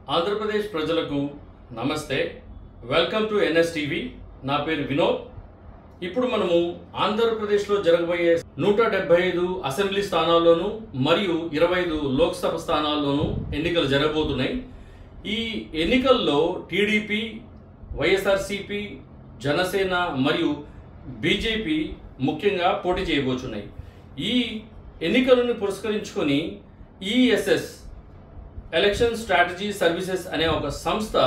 ఆంధ్రప్రదేశ్ ప్రజలకు నమస్తే welcome to NS TV నా పేరు వినోద్ ఇప్పుడు మనము ఆంధ్రప్రదేశ్లో జరగబోయే నూట డెబ్బై ఐదు అసెంబ్లీ స్థానాల్లోనూ మరియు ఇరవై ఐదు లోక్సభ స్థానాల్లోనూ ఎన్నికలు జరగబోతున్నాయి ఈ ఎన్నికల్లో టీడీపీ వైఎస్ఆర్సిపి జనసేన మరియు బీజేపీ ముఖ్యంగా పోటీ చేయబోతున్నాయి ఈ ఎన్నికలను పురస్కరించుకొని ఈఎస్ఎస్ ఎలక్షన్ స్ట్రాటజీ సర్వీసెస్ అనే ఒక సంస్థ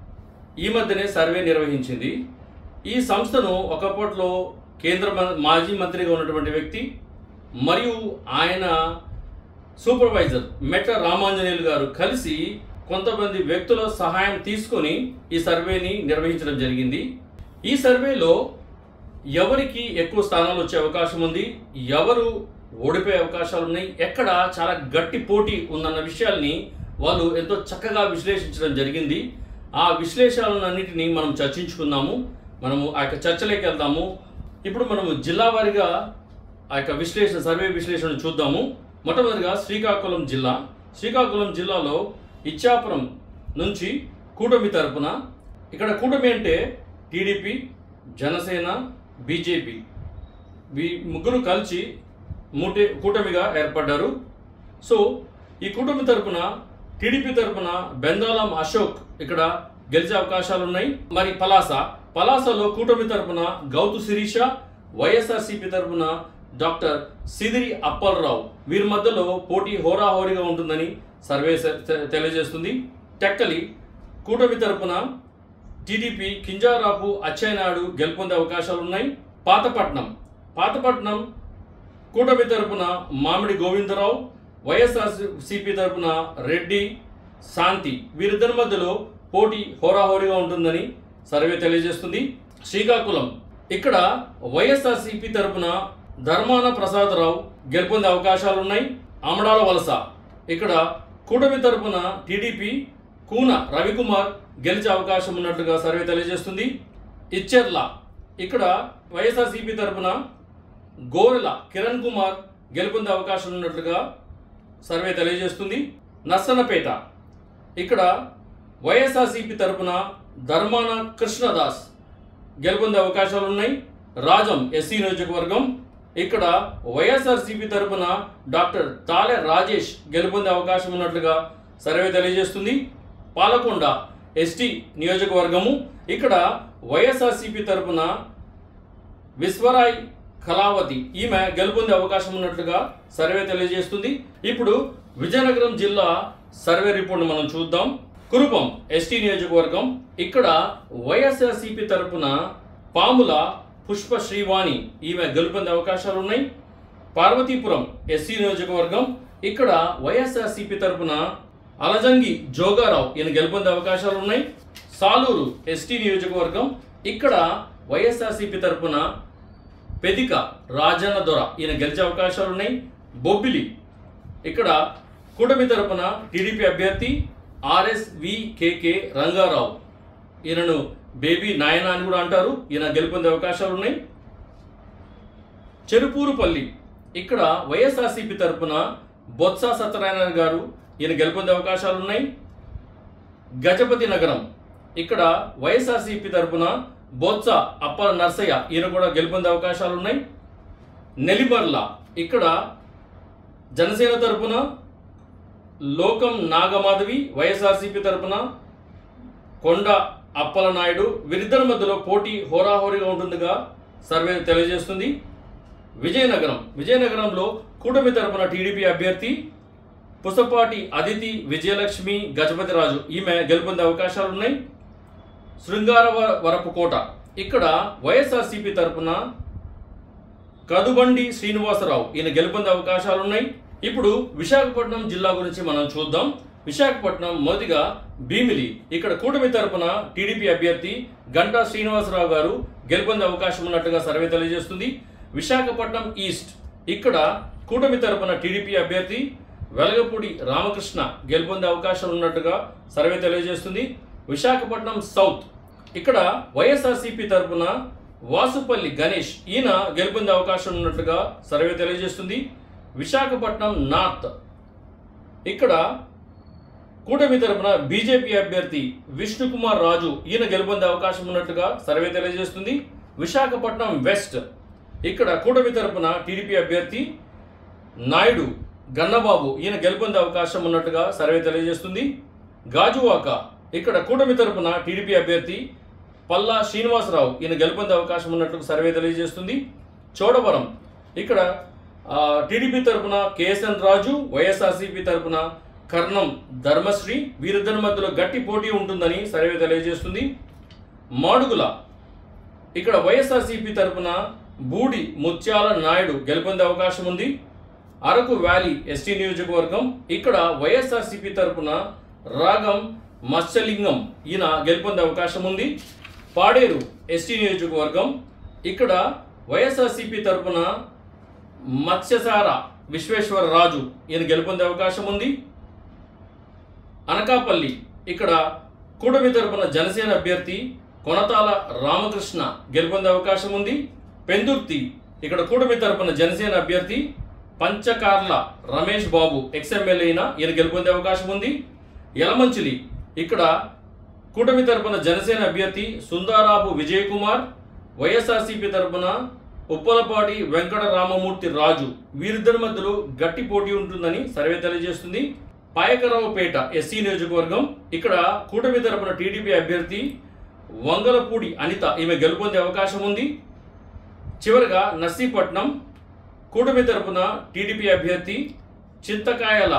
ఈ మధ్యనే సర్వే నిర్వహించింది ఈ సంస్థను ఒకప్పట్లో కేంద్ర మం- మాజీ మంత్రిగా ఉన్నటువంటి వ్యక్తి మరియు ఆయన సూపర్వైజర్ మెట్ట రామాంజనేయులు గారు కలిసి కొంతమంది వ్యక్తుల సహాయం తీసుకొని ఈ సర్వేని నిర్వహించడం జరిగింది ఈ సర్వేలో ఎవరికి ఎక్కువ స్థానాలు వచ్చే అవకాశం ఉంది ఎవరు ఓడిపోయే అవకాశాలు ఉన్నాయి ఎక్కడ చాలా గట్టి పోటీ ఉందన్న విషయాల్ని వాళ్ళు ఎంతో చక్కగా విశ్లేషించడం జరిగింది ఆ విశ్లేషణలన్నింటినీ మనం చర్చించుకుందాము మనము ఆ యొక్క చర్చలోకి వెళ్దాము ఇప్పుడు మనము జిల్లా వారీగా ఆ యొక్క విశ్లేషణ సర్వే విశ్లేషణ చూద్దాము మొట్టమొదటిగా శ్రీకాకుళం జిల్లా శ్రీకాకుళం జిల్లాలో ఇచ్చాపురం నుంచి కూటమి తరపున ఇక్కడ కూటమి అంటే టీడీపీ జనసేన బీజేపీ వీ ముగ్గురు కలిసి మూటే కూటమిగా ఏర్పడ్డారు సో ఈ కూటమి తరపున టీడీపీ తరపున బెందాలం అశోక్ ఇక్కడ గెలిచే అవకాశాలు ఉన్నాయి మరి పలాస పలాసలో కూటమి తరపున గౌతు శిరీష వైఎస్ఆర్సీపీ తరపున డాక్టర్ సిదిరి అప్పలరావు వీరి మధ్యలో పోటీ హోరాహోరీగా ఉంటుందని సర్వే సె- తె- తెలియజేస్తుంది టెక్కలి కూటమి తరపున టీడీపీ కింజారాపు అచ్చెన్నాయుడు గెలుపొందే అవకాశాలు ఉన్నాయి పాతపట్నం పాతపట్నం కూటమి తరపున మామిడి గోవిందరావు వైఎస్ఆర్ సిపి తరపున రెడ్డి శాంతి వీరిద్దరి మధ్యలో పోటీ హోరాహోరీగా ఉంటుందని సర్వే తెలియజేస్తుంది శ్రీకాకుళం ఇక్కడ వైఎస్ఆర్సిపి తరపున ధర్మాన ప్రసాదరావు గెలుపొందే అవకాశాలు ఉన్నాయి ఆమడాల వలస ఇక్కడ కూటమి తరపున టీడీపీ కూన రవికుమార్ గెలిచే అవకాశం ఉన్నట్లుగా సర్వే తెలియజేస్తుంది ఇచ్చెర్ల ఇక్కడ వైఎస్ఆర్సీపీ తరపున గోరెల కిరణ్ కుమార్ గెలుపొందే అవకాశం ఉన్నట్లుగా సర్వే తెలియజేస్తుంది నర్సన్నపేట ఇక్కడ వైఎస్ఆర్సీపీ తరపున ధర్మాన కృష్ణదాస్ గెలుపొందే అవకాశాలు ఉన్నాయి రాజం ఎస్సీ నియోజకవర్గం ఇక్కడ వైఎస్ఆర్సీపీ తరపున డాక్టర్ తాలె రాజేష్ గెలుపొందే అవకాశం ఉన్నట్లుగా సర్వే తెలియజేస్తుంది పాలకొండ ఎస్టీ నియోజకవర్గము ఇక్కడ వైఎస్ఆర్సీపీ తరపున విశ్వరాయ్ కళావతి ఈమె గెలుపొందే అవకాశం ఉన్నట్లుగా సర్వే తెలియజేస్తుంది ఇప్పుడు విజయనగరం జిల్లా సర్వే రిపోర్ట్ మనం చూద్దాం కురుపం ఎస్టీ నియోజకవర్గం ఇక్కడ వైఎస్ఆర్సీపీ తరపున పాముల పుష్ప శ్రీవాణి ఈమె గెలుపొందే అవకాశాలు ఉన్నాయి పార్వతీపురం ఎస్సీ నియోజకవర్గం ఇక్కడ వైఎస్ఆర్సీపీ తరపున అలజంగి జోగారావు ఈయన గెలుపొందే అవకాశాలు ఉన్నాయి సాలూరు ఎస్టీ నియోజకవర్గం ఇక్కడ వైఎస్ఆర్సీపీ తరపున పెదిక రాజన్న దొర ఈయన గెలిచే అవకాశాలు ఉన్నాయి బొబ్బిలి ఇక్కడ కూటమి తరపున టీడీపీ అభ్యర్థి ఆర్ఎస్వికేకే రంగారావు ఈయనను బేబీ నాయన అని కూడా అంటారు ఈయన గెలుపొందే అవకాశాలు ఉన్నాయి చెరుపూరుపల్లి ఇక్కడ వైఎస్ఆర్సీపీ తరపున బొత్స సత్యనారాయణ గారు ఈయన గెలుపొందే అవకాశాలు ఉన్నాయి గజపతి నగరం ఇక్కడ వైఎస్ఆర్సీపీ తరపున బొత్స అప్పల నర్సయ్య ఈయన కూడా గెలుపొందే అవకాశాలు ఉన్నాయి నెలిమర్ల ఇక్కడ జనసేన తరపున లోకం నాగమాధవి వైఎస్ఆర్సీపీ తరపున కొండ అప్పల నాయుడు వీరిద్దరి మధ్యలో పోటీ హోరాహోరీగా ఉంటుందిగా సర్వే తెలియజేస్తుంది విజయనగరం విజయనగరంలో కూటమి తరపున టీడీపీ అభ్యర్థి పుసపాటి అదితి విజయలక్ష్మి గజపతిరాజు ఈమె గెలుపొందే అవకాశాలు ఉన్నాయి శృంగార వరపుకోట ఇక్కడ వైఎస్ఆర్సీపీ తరపున కదుబండి శ్రీనివాసరావు ఈయన గెలుపొందే అవకాశాలు ఉన్నాయి ఇప్పుడు విశాఖపట్నం జిల్లా గురించి మనం చూద్దాం విశాఖపట్నం మొదటిగా భీమిలి ఇక్కడ కూటమి తరపున టీడీపీ అభ్యర్థి గంటా శ్రీనివాసరావు గారు గెలుపొందే అవకాశం ఉన్నట్టుగా సర్వే తెలియజేస్తుంది విశాఖపట్నం ఈస్ట్ ఇక్కడ కూటమి తరపున టీడీపీ అభ్యర్థి వెలగపూడి రామకృష్ణ గెలుపొందే అవకాశం ఉన్నట్టుగా సర్వే తెలియజేస్తుంది విశాఖపట్నం సౌత్ ఇక్కడ వైఎస్ఆర్సీపీ తరపున వాసుపల్లి గణేష్ ఈయన గెలుపొందే అవకాశం ఉన్నట్లుగా సర్వే తెలియజేస్తుంది విశాఖపట్నం నార్త్ ఇక్కడ కూటమి తరపున బీజేపీ అభ్యర్థి విష్ణుకుమార్ రాజు ఈయన గెలుపొందే అవకాశం ఉన్నట్లుగా సర్వే తెలియజేస్తుంది విశాఖపట్నం వెస్ట్ ఇక్కడ కూటమి తరపున టీడీపీ అభ్యర్థి నాయుడు గన్నబాబు ఈయన గెలుపొందే అవకాశం ఉన్నట్టుగా సర్వే తెలియజేస్తుంది గాజువాక ఇక్కడ కూటమి తరపున టీడీపీ అభ్యర్థి పల్లా శ్రీనివాసరావు ఈయన గెలుపొందే అవకాశం ఉన్నట్లు సర్వే తెలియజేస్తుంది చోడవరం ఇక్కడ ఆ, టీడీపీ తరపున కేఎస్ఎన్ రాజు వైఎస్ఆర్సీపీ తరపున కర్ణం ధర్మశ్రీ వీరిద్దరి మధ్యలో గట్టి పోటీ ఉంటుందని సర్వే తెలియజేస్తుంది మాడుగుల ఇక్కడ వైఎస్ఆర్సీపీ తరపున బూడి ముత్యాల నాయుడు గెలుపొందే అవకాశం ఉంది అరకు వ్యాలీ ఎస్టీ నియోజకవర్గం ఇక్కడ వైఎస్ఆర్సీపీ తరపున రాగం మత్స్యలింగం ఈయన గెలుపొందే అవకాశం ఉంది పాడేరు ఎస్టీ నియోజకవర్గం ఇక్కడ వైఎస్ఆర్సీపీ తరపున మత్స్యసార విశ్వేశ్వర రాజు ఈయన గెలుపొందే అవకాశం ఉంది అనకాపల్లి ఇక్కడ కూటమి తరపున జనసేన అభ్యర్థి కొనతాల రామకృష్ణ గెలుపొందే అవకాశం ఉంది పెందుర్తి ఇక్కడ కూటమి తరపున జనసేన అభ్యర్థి పంచకార్ల రమేష్ బాబు ఎక్స్ఎమ్మెల్యే అయిన ఈయన గెలుపొందే అవకాశం ఉంది యలమంచిలి ఇక్కడ కూటమి తరపున జనసేన అభ్యర్థి సుందారాపు విజయ్ కుమార్ వైఎస్ఆర్సీపీ తరపున ఉప్పలపాటి వెంకట రామమూర్తి రాజు వీరిద్దరి మధ్యలో గట్టి పోటీ ఉంటుందని సర్వే తెలియజేస్తుంది పాయకరావుపేట ఎస్సీ నియోజకవర్గం ఇక్కడ కూటమి తరపున టీడీపీ అభ్యర్థి వంగలపూడి అనిత ఈమె గెలుపొందే అవకాశం ఉంది చివరగా నర్సీపట్నం కూటమి తరపున టీడీపీ అభ్యర్థి చింతకాయల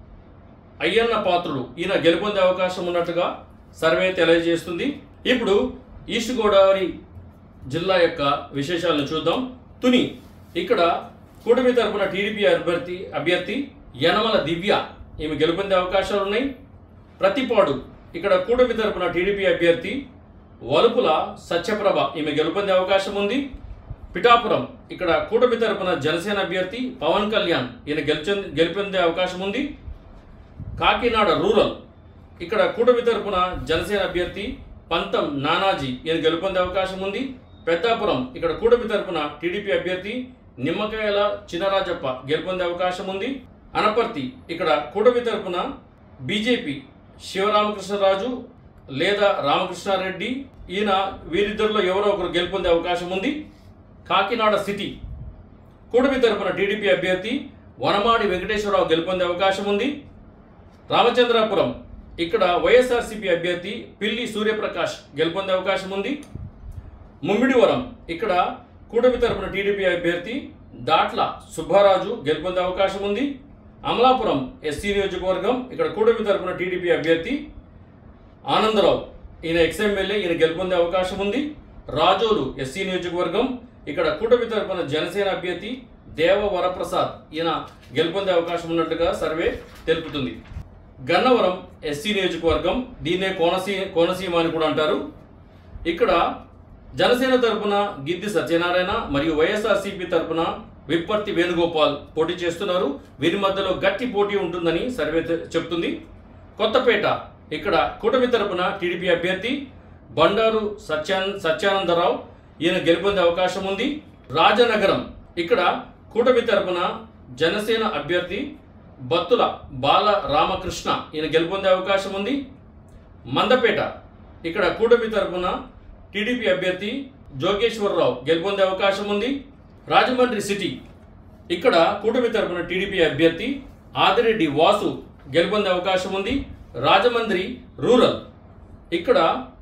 అయ్యన్న పాత్రుడు ఈయన గెలుపొందే అవకాశం ఉన్నట్టుగా సర్వే తెలియజేస్తుంది ఇప్పుడు ఈస్ట్ గోదావరి జిల్లా యొక్క విశేషాలను చూద్దాం తుని ఇక్కడ కూటమి తరపున టీడీపీ అభ్యర్థి అభ్యర్థి యనమల దివ్య ఈమె గెలుపొందే అవకాశాలు ఉన్నాయి ప్రతిపాడు ఇక్కడ కూటమి తరపున టీడీపీ అభ్యర్థి వలుపుల సత్యప్రభ ఈమె గెలుపొందే అవకాశం ఉంది పిఠాపురం ఇక్కడ కూటమి తరపున జనసేన అభ్యర్థి పవన్ కళ్యాణ్ ఈయన గెలిచ గెలుపొందే అవకాశం ఉంది కాకినాడ రూరల్ ఇక్కడ కూటమి తరపున జనసేన అభ్యర్థి పంతం నానాజీ ఈయన గెలుపొందే అవకాశం ఉంది పెద్దాపురం ఇక్కడ కూటమి తరపున టీడీపీ అభ్యర్థి నిమ్మకాయల చినరాజప్ప గెలుపొందే అవకాశం ఉంది అనపర్తి ఇక్కడ కూటమి తరపున బీజేపీ శివరామకృష్ణరాజు లేదా రామకృష్ణారెడ్డి ఈయన వీరిద్దరిలో ఎవరో ఒకరు గెలుపొందే అవకాశం ఉంది కాకినాడ సిటీ కూటమి తరపున టీడీపీ అభ్యర్థి వనమాడి వెంకటేశ్వరరావు గెలుపొందే అవకాశం ఉంది రామచంద్రాపురం ఇక్కడ వైఎస్ఆర్సీపీ అభ్యర్థి పిల్లి సూర్యప్రకాష్ గెలుపొందే అవకాశం ఉంది ముమ్మిడివరం ఇక్కడ కూటమి తరపున టీడీపీ అభ్యర్థి దాట్ల సుబ్బారాజు గెలుపొందే అవకాశం ఉంది అమలాపురం ఎస్సీ నియోజకవర్గం ఇక్కడ కూటమి తరపున టీడీపీ అభ్యర్థి ఆనందరావు ఈయన ఎక్స్ఎమ్మెల్యే ఈయన గెలుపొందే అవకాశం ఉంది రాజోలు ఎస్సీ నియోజకవర్గం ఇక్కడ కూటమి తరపున జనసేన అభ్యర్థి దేవ వరప్రసాద్ ఈయన గెలుపొందే అవకాశం ఉన్నట్టుగా సర్వే తెలుపుతుంది గన్నవరం ఎస్సీ నియోజకవర్గం దీన్నే కోనసీ కోనసీమ అని కూడా అంటారు ఇక్కడ జనసేన తరపున గిద్ది సత్యనారాయణ మరియు వైఎస్ఆర్సీపీ తరపున విప్పర్తి వేణుగోపాల్ పోటీ చేస్తున్నారు వీరి మధ్యలో గట్టి పోటీ ఉంటుందని సర్వే తె- చెప్తుంది కొత్తపేట ఇక్కడ కూటమి తరపున టీడీపీ అభ్యర్థి బండారు సత్యాన్ సత్యానందరావు ఈయన గెలుపొందే అవకాశం ఉంది రాజనగరం ఇక్కడ కూటమి తరపున జనసేన అభ్యర్థి బత్తుల బాల రామకృష్ణ ఈయన గెలుపొందే అవకాశం ఉంది మందపేట ఇక్కడ కూటమి తరపున టీడీపీ అభ్యర్థి జోగేశ్వరరావు గెలుపొందే అవకాశం ఉంది రాజమండ్రి సిటీ ఇక్కడ కూటమి తరపున టీడీపీ అభ్యర్థి ఆదిరెడ్డి వాసు గెలుపొందే అవకాశం ఉంది రాజమండ్రి రూరల్ ఇక్కడ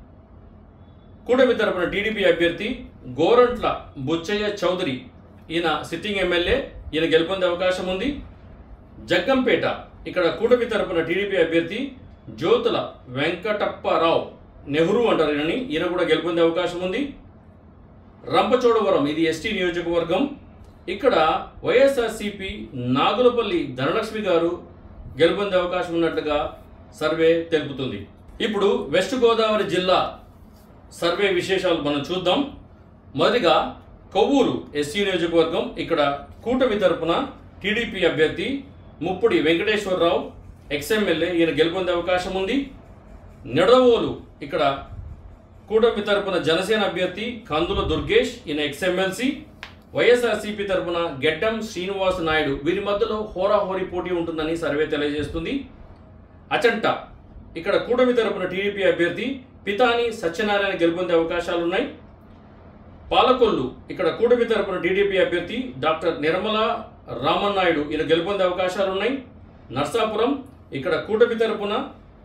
కూటమి తరపున టీడీపీ అభ్యర్థి గోరంట్ల బుచ్చయ్య చౌదరి ఈయన సిట్టింగ్ ఎమ్మెల్యే ఈయన గెలుపొందే అవకాశం ఉంది జగ్గంపేట ఇక్కడ కూటమి తరపున టీడీపీ అభ్యర్థి జ్యోతుల వెంకటప్పారావు నెహ్రూ అంటారు ఈయనని ఈయన కూడా గెలుపొందే అవకాశం ఉంది రంపచోడవరం ఇది ఎస్టీ నియోజకవర్గం ఇక్కడ వైఎస్ఆర్సిపి నాగులపల్లి ధనలక్ష్మి గారు గెలుపొందే అవకాశం ఉన్నట్లుగా సర్వే తెలుపుతుంది ఇప్పుడు వెస్ట్ గోదావరి జిల్లా సర్వే విశేషాలు మనం చూద్దాం మొదటిగా కొవ్వూరు ఎస్సీ నియోజకవర్గం ఇక్కడ కూటమి తరపున టీడీపీ అభ్యర్థి ముప్పుడి వెంకటేశ్వరరావు ఎక్స్ఎమ్మెల్యే ఈయన గెలుపొందే అవకాశం ఉంది నిడదవోలు ఇక్కడ కూటమి తరపున జనసేన అభ్యర్థి కందుల దుర్గేష్ ఈయన ఎక్స్ఎమ్మెల్సీ వైఎస్ఆర్సీపీ తరపున గెడ్డం శ్రీనివాస్ నాయుడు వీరి మధ్యలో హోరాహోరీ పోటీ ఉంటుందని సర్వే తెలియజేస్తుంది అచంట ఇక్కడ కూటమి తరపున టీడీపీ అభ్యర్థి పితాని సత్యనారాయణ గెలుపొందే అవకాశాలు ఉన్నాయి పాలకొల్లు ఇక్కడ కూటమి తరపున టీడీపీ అభ్యర్థి డాక్టర్ నిర్మల రామన్ నాయుడు ఈయన గెలుపొందే అవకాశాలు ఉన్నాయి నర్సాపురం ఇక్కడ కూటమి తరపున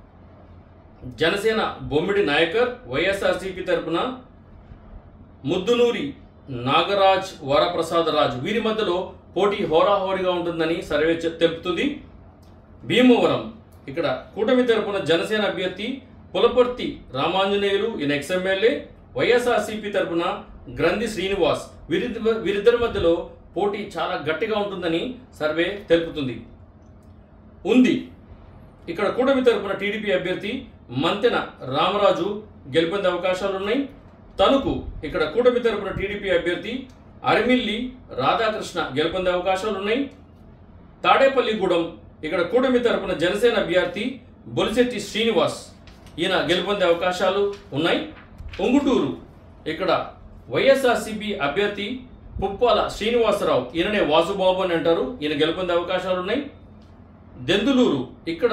జనసేన బొమ్మిడి నాయకర్ వైఎస్ఆర్సీపీ తరపున ముద్దునూరి నాగరాజ్ వరప్రసాద్ రాజు వీరి మధ్యలో పోటీ హోరాహోరీగా ఉంటుందని సర్వే చె- తెలుపుతుంది భీమవరం ఇక్కడ కూటమి తరపున జనసేన అభ్యర్థి పులపర్తి రామాంజనేయులు ఈయన ఎక్స్ఎమ్మెల్యే వైఎస్ఆర్సీపీ తరపున గ్రంథి శ్రీనివాస్ వీరిద్ద వీరిద్దరి మధ్యలో పోటీ చాలా గట్టిగా ఉంటుందని సర్వే తెలుపుతుంది ఉంది ఇక్కడ కూటమి తరపున టీడీపీ అభ్యర్థి మంతెన రామరాజు గెలుపొందే అవకాశాలు ఉన్నాయి తణుకు ఇక్కడ కూటమి తరపున టీడీపీ అభ్యర్థి అరిమిల్లి రాధాకృష్ణ గెలుపొందే అవకాశాలు ఉన్నాయి తాడేపల్లిగూడెం ఇక్కడ కూటమి తరపున జనసేన అభ్యర్థి బొలిశెట్టి శ్రీనివాస్ ఈయన గెలుపొందే అవకాశాలు ఉన్నాయి ఉంగుటూరు ఇక్కడ వైఎస్ఆర్సీపీ అభ్యర్థి పుప్పాల శ్రీనివాసరావు ఈయననే వాసుబాబు అని అంటారు ఈయన గెలుపొందే అవకాశాలు ఉన్నాయి దెందులూరు ఇక్కడ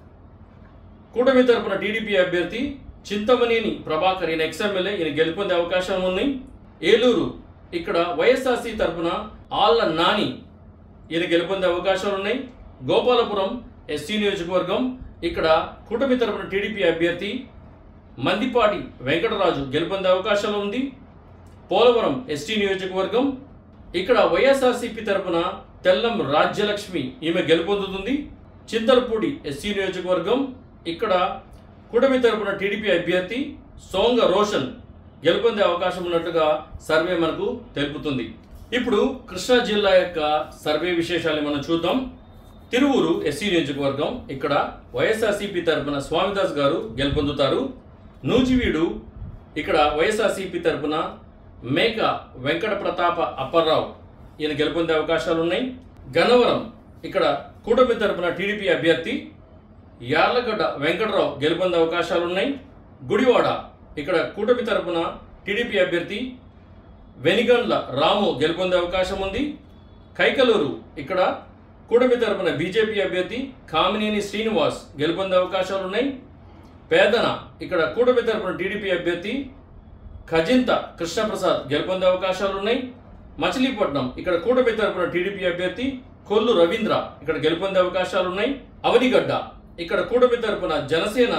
కూటమి తరపున టీడీపీ అభ్యర్థి చింతమనేని ప్రభాకర్ ఈయన ఎక్స్ఎమ్మెల్యే ఈయన గెలుపొందే అవకాశం ఉన్నాయి ఏలూరు ఇక్కడ వైఎస్ఆర్సీ తరపున ఆళ్ళ నాని ఈయన గెలుపొందే అవకాశాలు ఉన్నాయి గోపాలపురం ఎస్సీ నియోజకవర్గం ఇక్కడ కూటమి తరపున టీడీపీ అభ్యర్థి మందిపాటి వెంకటరాజు గెలుపొందే అవకాశాలు ఉంది పోలవరం ఎస్టీ నియోజకవర్గం ఇక్కడ వైఎస్ఆర్సీపీ తరపున తెల్లం రాజ్యలక్ష్మి ఈమె గెలుపొందుతుంది చింతలపూడి ఎస్సీ నియోజకవర్గం ఇక్కడ కూటమి తరపున టీడీపీ అభ్యర్థి సోంగ రోషన్ గెలుపొందే అవకాశం ఉన్నట్టుగా సర్వే మనకు తెలుపుతుంది ఇప్పుడు కృష్ణా జిల్లా యొక్క సర్వే విశేషాలు మనం చూద్దాం తిరువూరు ఎస్సీ నియోజకవర్గం ఇక్కడ వైఎస్ఆర్సీపీ తరపున స్వామిదాస్ గారు గెలుపొందుతారు నూజివీడు ఇక్కడ వైఎస్ఆర్సీపీ తరపున మేక వెంకట ప్రతాప అప్పారావు ఈయన గెలుపొందే అవకాశాలు ఉన్నాయి గన్నవరం ఇక్కడ కూటమి తరపున టీడీపీ అభ్యర్థి యార్లగడ్డ వెంకటరావు గెలుపొందే అవకాశాలు ఉన్నాయి గుడివాడ ఇక్కడ కూటమి తరపున టీడీపీ అభ్యర్థి వెనిగండ్ల రాము గెలుపొందే అవకాశం ఉంది కైకలూరు ఇక్కడ కూటమి తరపున బీజేపీ అభ్యర్థి కామినేని శ్రీనివాస్ గెలుపొందే అవకాశాలు ఉన్నాయి పేదన ఇక్కడ కూటమి తరపున టీడీపీ అభ్యర్థి ఖజింత కృష్ణప్రసాద్ గెలుపొందే అవకాశాలు ఉన్నాయి మచిలీపట్నం ఇక్కడ కూటమి తరపున టీడీపీ అభ్యర్థి కొల్లు రవీంద్ర ఇక్కడ గెలుపొందే అవకాశాలు ఉన్నాయి అవనిగడ్డ ఇక్కడ కూటమి తరపున జనసేన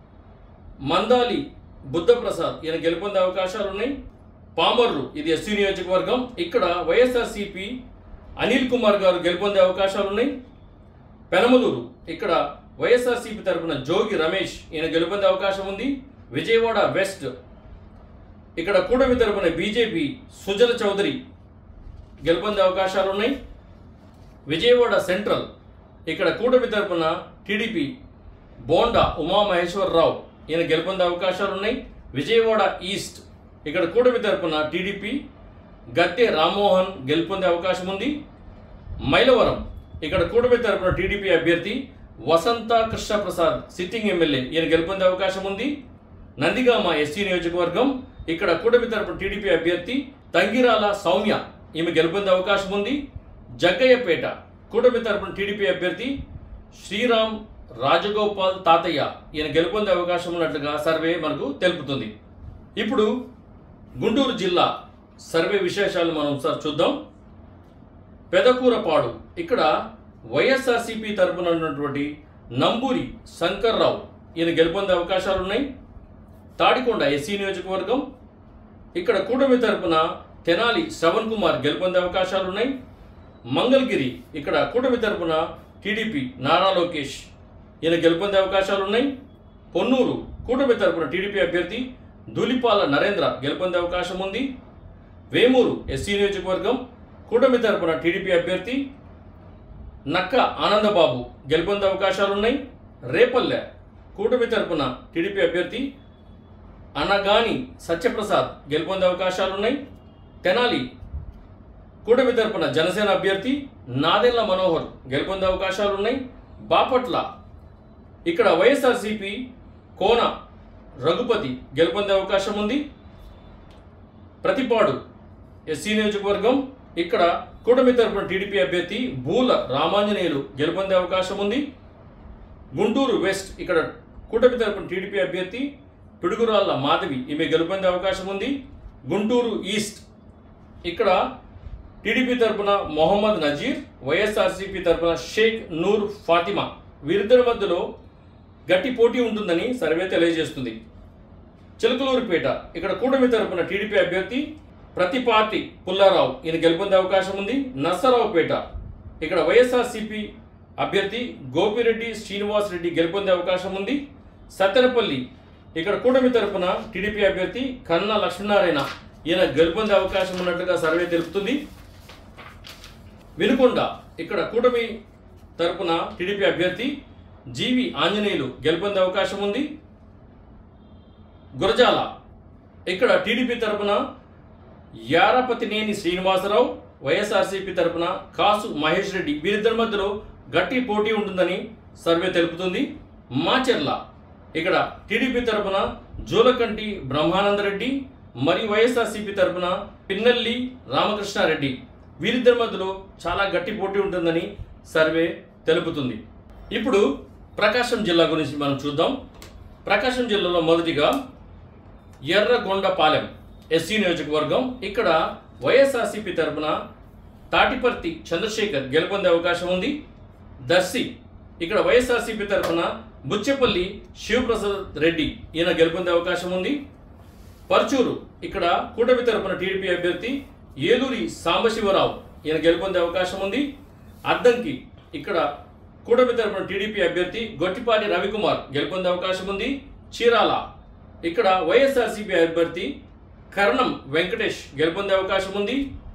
మందాలి బుద్ధప్రసాద్ ఈయన గెలుపొందే అవకాశాలు ఉన్నాయి పామర్రు ఇది ఎస్సీ నియోజకవర్గం ఇక్కడ వైఎస్ఆర్సీపీ అనిల్ కుమార్ గారు గెలుపొందే అవకాశాలు ఉన్నాయి పెనమలూరు ఇక్కడ వైఎస్ఆర్సీపీ తరపున జోగి రమేష్ ఈయన గెలుపొందే అవకాశం ఉంది విజయవాడ వెస్ట్ ఇక్కడ కూటమి తరపున బీజేపీ సుజల చౌదరి గెలుపొందే అవకాశాలు ఉన్నాయి విజయవాడ సెంట్రల్ ఇక్కడ కూటమి తరపున టీడీపీ బోండా ఉమామహేశ్వరరావు ఈయన గెలుపొందే అవకాశాలు ఉన్నాయి విజయవాడ ఈస్ట్ ఇక్కడ కూటమి తరపున టీడీపీ గద్దె రామ్మోహన్ గెలుపొందే అవకాశం ఉంది మైలవరం ఇక్కడ కూటమి తరపున టీడీపీ అభ్యర్థి వసంత కృష్ణప్రసాద్ సిట్టింగ్ ఎమ్మెల్యే ఈయన గెలుపొందే అవకాశం ఉంది నందిగామ ఎస్సీ నియోజకవర్గం ఇక్కడ కూటమి తరపున టీడీపీ అభ్యర్థి తంగిరాల సౌమ్య ఈమె గెలుపొందే అవకాశం ఉంది జగ్గయ్యపేట కూటమి తరపున టీడీపీ అభ్యర్థి శ్రీరామ్ రాజగోపాల్ తాతయ్య ఈయన గెలుపొందే అవకాశం ఉన్నట్లుగా సర్వే మనకు తెలుపుతుంది ఇప్పుడు గుంటూరు జిల్లా సర్వే విశేషాలు మనం ఒకసారి చూద్దాం పెదకూరపాడు ఇక్కడ వైఎస్ఆర్సీపీ తరపున ఉన్నటువంటి నంబూరి శంకర్రావు ఈయన గెలుపొందే అవకాశాలు ఉన్నాయి తాడికొండ ఎస్సీ నియోజకవర్గం ఇక్కడ కూటమి తరపున తెనాలి శ్రవణ్ కుమార్ గెలుపొందే అవకాశాలు ఉన్నాయి మంగళగిరి ఇక్కడ కూటమి తరపున టీడీపీ నారా లోకేష్ ఈయన గెలుపొందే అవకాశాలు ఉన్నాయి పొన్నూరు కూటమి తరపున టీడీపీ అభ్యర్థి ధూలిపాల నరేంద్ర గెలుపొందే అవకాశం ఉంది వేమూరు ఎస్సీ నియోజకవర్గం కూటమి తరపున టీడీపీ అభ్యర్థి నక్క ఆనందబాబు గెలుపొందే అవకాశాలు ఉన్నాయి రేపల్లె కూటమి తరపున టీడీపీ అభ్యర్థి అనగాని సత్యప్రసాద్ గెలుపొందే అవకాశాలు ఉన్నాయి తెనాలి కూటమి తరపున జనసేన అభ్యర్థి నాదెళ్ల మనోహర్ గెలుపొందే అవకాశాలు ఉన్నాయి బాపట్ల ఇక్కడ వైఎస్ఆర్సీపీ కోన రఘుపతి గెలుపొందే అవకాశం ఉంది ప్రతిపాడు ఎస్సీ నియోజకవర్గం ఇక్కడ కూటమి తరపున టీడీపీ అభ్యర్థి బూల రామాంజనేయులు గెలుపొందే అవకాశం ఉంది గుంటూరు వెస్ట్ ఇక్కడ కూటమి తరపున టీడీపీ అభ్యర్థి పిడుగురాళ్ళ మాధవి ఈమె గెలుపొందే అవకాశం ఉంది గుంటూరు ఈస్ట్ ఇక్కడ టీడీపీ తరపున మొహమ్మద్ నజీర్ వైఎస్ఆర్సీపీ తరపున షేక్ నూర్ ఫాతిమా వీరిద్దరి మధ్యలో గట్టి పోటీ ఉంటుందని సర్వే తెలియజేస్తుంది చిలకలూరుపేట ఇక్కడ కూటమి తరపున టీడీపీ అభ్యర్థి ప్రతిపాటి పుల్లారావు ఈయన గెలుపొందే అవకాశం ఉంది నర్సరావుపేట ఇక్కడ వైఎస్ఆర్సీపీ అభ్యర్థి గోపిరెడ్డి శ్రీనివాస్ రెడ్డి గెలుపొందే అవకాశం ఉంది సత్తెనపల్లి ఇక్కడ కూటమి తరపున టీడీపీ అభ్యర్థి కన్నా లక్ష్మీనారాయణ ఈయన గెలుపొందే అవకాశం ఉన్నట్టుగా సర్వే తెలుపుతుంది వినుకొండ ఇక్కడ కూటమి తరపున టీడీపీ అభ్యర్థి జీవి ఆంజనేయులు గెలుపొందే అవకాశం ఉంది గురజాల ఇక్కడ టీడీపీ తరపున యారపతినేని శ్రీనివాసరావు వైఎస్ఆర్సీపీ తరపున కాసు మహేష్ రెడ్డి వీరిద్దరి మధ్యలో గట్టి పోటీ ఉంటుందని సర్వే తెలుపుతుంది మాచెర్ల ఇక్కడ టీడీపీ తరపున జోలకంటి బ్రహ్మానందరెడ్డి మరియు వైఎస్ఆర్సీపీ తరపున పిన్నెల్లి రామకృష్ణారెడ్డి వీరిద్దరి మధ్యలో చాలా గట్టి పోటీ ఉంటుందని సర్వే తెలుపుతుంది ఇప్పుడు ప్రకాశం జిల్లా గురించి మనం చూద్దాం ప్రకాశం జిల్లాలో మొదటిగా ఎర్రగొండపాలెం ఎస్సీ నియోజకవర్గం ఇక్కడ వైఎస్ఆర్సీపీ తరపున తాటిపర్తి చంద్రశేఖర్ గెలుపొందే అవకాశం ఉంది దర్శి ఇక్కడ వైఎస్ఆర్సీపీ తరపున బుచ్చెపల్లి శివప్రసాద్ రెడ్డి ఈయన గెలుపొందే అవకాశం ఉంది పర్చూరు ఇక్కడ కూటమి తరపున టీడీపీ అభ్యర్థి ఏలూరి సాంబశివరావు ఈయన గెలుపొందే అవకాశం ఉంది అద్దంకి ఇక్కడ కూటమి తరపున టీడీపీ అభ్యర్థి గొట్టిపాటి రవికుమార్ గెలుపొందే అవకాశం ఉంది చీరాల ఇక్కడ వైఎస్ఆర్సీపీ అభ్యర్థి కరణం వెంకటేష్ గెలుపొందే అవకాశం ఉంది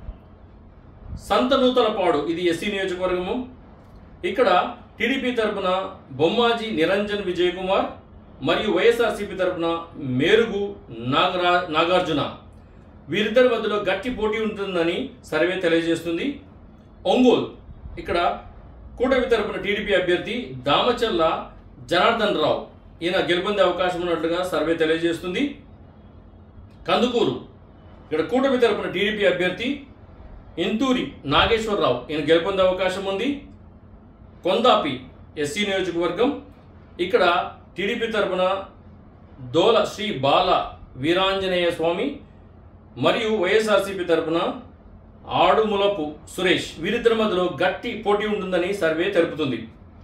సంతనూతలపాడు ఇది ఎస్సీ నియోజకవర్గము ఇక్కడ టీడీపీ తరపున బొమ్మాజీ నిరంజన్ విజయ్ కుమార్ మరియు వైఎస్ఆర్సీపీ తరపున మేరుగు నాగరా నాగార్జున వీరిద్దరి మధ్యలో గట్టి పోటీ ఉంటుందని సర్వే తెలియజేస్తుంది ఒంగోలు ఇక్కడ కూటమి తరపున టీడీపీ అభ్యర్థి దామచల్ల జనార్దన్ రావు ఈయన గెలుపొందే అవకాశం ఉన్నట్లుగా సర్వే తెలియజేస్తుంది కందుకూరు ఇక్కడ కూటమి తరపున టీడీపీ అభ్యర్థి ఇంతూరి నాగేశ్వరరావు ఈయన గెలుపొందే అవకాశం ఉంది కొందాపి ఎస్సీ నియోజకవర్గం ఇక్కడ టీడీపీ తరపున దోల శ్రీ బాల వీరాంజనేయ స్వామి మరియు వైఎస్ఆర్సీపీ తరపున ఆడుములపు సురేష్ వీరిద్దరి మధ్యలో గట్టి పోటీ ఉంటుందని సర్వే తెలుపుతుంది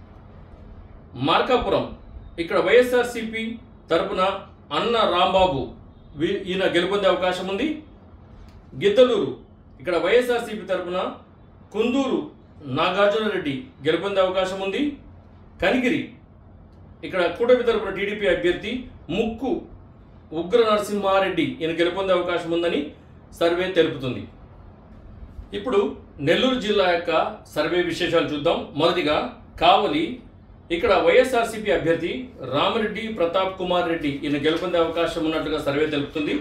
మార్కాపురం ఇక్కడ వైఎస్ఆర్సీపీ తరపున అన్న రాంబాబు వీ- ఈయన గెలుపొందే అవకాశం ఉంది గిద్దలూరు ఇక్కడ వైఎస్ఆర్సీపీ తరపున కుందూరు నాగార్జున రెడ్డి గెలుపొందే అవకాశం ఉంది కనిగిరి ఇక్కడ కూటమి తరపున టీడీపీ అభ్యర్థి ముక్కు ఉగ్ర నరసింహారెడ్డి ఈయన గెలుపొందే అవకాశం ఉందని సర్వే తెలుపుతుంది ఇప్పుడు నెల్లూరు జిల్లా యొక్క సర్వే విశేషాలు చూద్దాం మొదటిగా కావలి ఇక్కడ వైఎస్ఆర్సీపీ అభ్యర్థి రామిరెడ్డి ప్రతాప్ కుమార్ రెడ్డి ఈయన గెలుపొందే అవకాశం ఉన్నట్టుగా సర్వే తెలుపుతుంది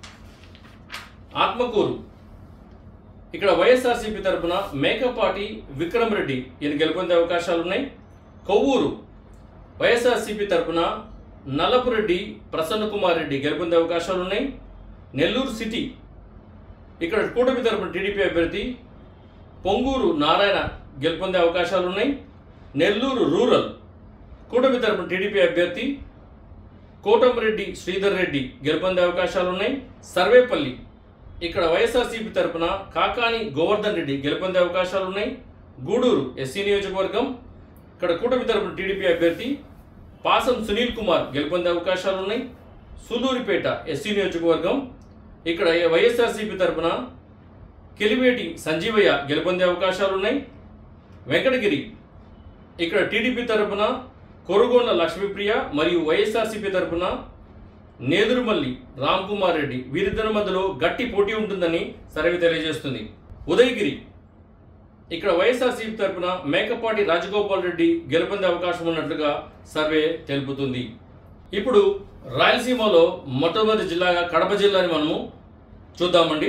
ఆత్మకూరు ఇక్కడ వైఎస్ఆర్సీపీ తరపున మేకపాటి విక్రమ్ రెడ్డి ఈయన గెలుపొందే అవకాశాలు ఉన్నాయి కొవ్వూరు వైఎస్ఆర్సీపీ తరపున నల్లపురెడ్డి ప్రసన్న కుమార్ రెడ్డి గెలుపొందే అవకాశాలు ఉన్నాయి నెల్లూరు సిటీ ఇక్కడ కూటమి తరపున టీడీపీ అభ్యర్థి పొంగూరు నారాయణ గెలుపొందే అవకాశాలు ఉన్నాయి నెల్లూరు రూరల్ కూటమి తరపున టీడీపీ అభ్యర్థి కోటమిరెడ్డి శ్రీధర్ రెడ్డి గెలుపొందే అవకాశాలు ఉన్నాయి సర్వేపల్లి ఇక్కడ వైఎస్ఆర్సీపీ తరపున కాకాని గోవర్ధన్ రెడ్డి గెలుపొందే అవకాశాలు ఉన్నాయి గూడూరు ఎస్సీ నియోజకవర్గం ఇక్కడ కూటమి తరపున టీడీపీ అభ్యర్థి పాసం సునీల్ కుమార్ గెలుపొందే అవకాశాలు ఉన్నాయి సూలూరిపేట ఎస్సీ నియోజకవర్గం ఇక్కడ వైఎస్ఆర్సీపీ తరపున కెలివేటి సంజీవయ్య గెలుపొందే అవకాశాలు ఉన్నాయి వెంకటగిరి ఇక్కడ టీడీపీ తరపున కొరుగొండ లక్ష్మీప్రియ మరియు వైఎస్ఆర్సీపీ తరపున నేదురుమల్లి రామ్ కుమార్ రెడ్డి వీరిద్దరి మధ్యలో గట్టి పోటీ ఉంటుందని సర్వే తెలియజేస్తుంది ఉదయగిరి ఇక్కడ వైఎస్ఆర్సీపీ తరపున మేకపాటి రాజగోపాల్ రెడ్డి గెలుపొందే అవకాశం ఉన్నట్లుగా సర్వే తెలుపుతుంది ఇప్పుడు రాయలసీమలో మొట్టమొదటి జిల్లాగా కడప జిల్లాని మనము చూద్దామండి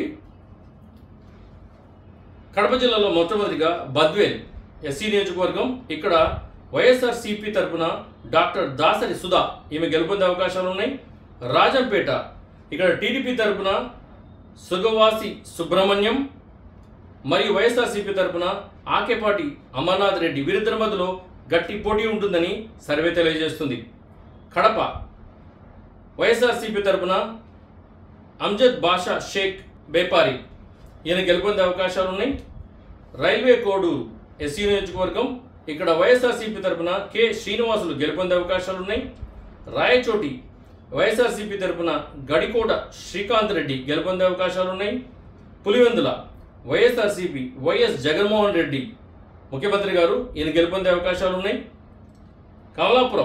కడప జిల్లాలో మొట్టమొదటిగా బద్వేల్ ఎస్సీ నియోజకవర్గం ఇక్కడ వైఎస్ఆర్ సిపి తరపున డాక్టర్ దాసరి సుధా ఈమె గెలుపొందే అవకాశాలు ఉన్నాయి రాజంపేట ఇక్కడ టీడీపీ తరపున సుగవాసి సుబ్రహ్మణ్యం మరియు వైఎస్ఆర్సీపీ తరపున ఆకేపాటి అమర్నాథ్ రెడ్డి వీరిద్దరి మధ్యలో గట్టి పోటీ ఉంటుందని సర్వే తెలియజేస్తుంది కడప వైఎస్ఆర్సీపీ తరపున అమ్జద్ బాషా షేక్ బేపారి ఈయన గెలుపొందే అవకాశాలు ఉన్నాయి రైల్వే కోడూరు ఎస్సీ నియోజకవర్గం ఇక్కడ వైఎస్ఆర్సీపీ తరపున కె శ్రీనివాసులు గెలుపొందే అవకాశాలు ఉన్నాయి రాయచోటి వైఎస్ఆర్సీపీ తరపున గడికోట శ్రీకాంత్ రెడ్డి గెలుపొందే అవకాశాలు ఉన్నాయి పులివెందుల వైఎస్ఆర్సీపీ వైఎస్ జగన్మోహన్ రెడ్డి ముఖ్యమంత్రి గారు ఈయన గెలుపొందే అవకాశాలు ఉన్నాయి కమలాపురం